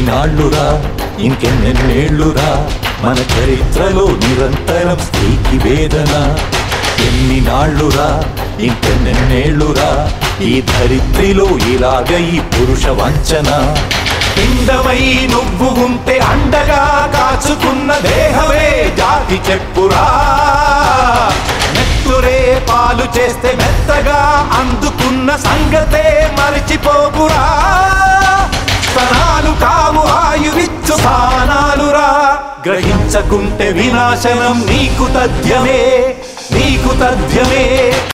నాళ్ళురా ఇంకెన్నెన్నేళ్ళురా మన చరిత్రలో నిరంతరం స్త్రీకి వేదన ఎన్ని నాళ్ళురా ఇంకెన్నెన్నేళ్ళురా ఈ ధరిత్రిలో ఇలాగ ఈ పురుష వంచన పిండమై నువ్వు ఉంటే అండగా కాచుకున్న దేహమే జాతి చెప్పురా నెత్తురే పాలు చేస్తే మెత్తగా అందుకున్న సంగతే మరిచిపోకురా స్తనాలు కావు ఆయువిచ్చు స్థానాలురా గ్రహించకుంటే వినాశనం నీకు తథ్యమే నీకు తథ్యమే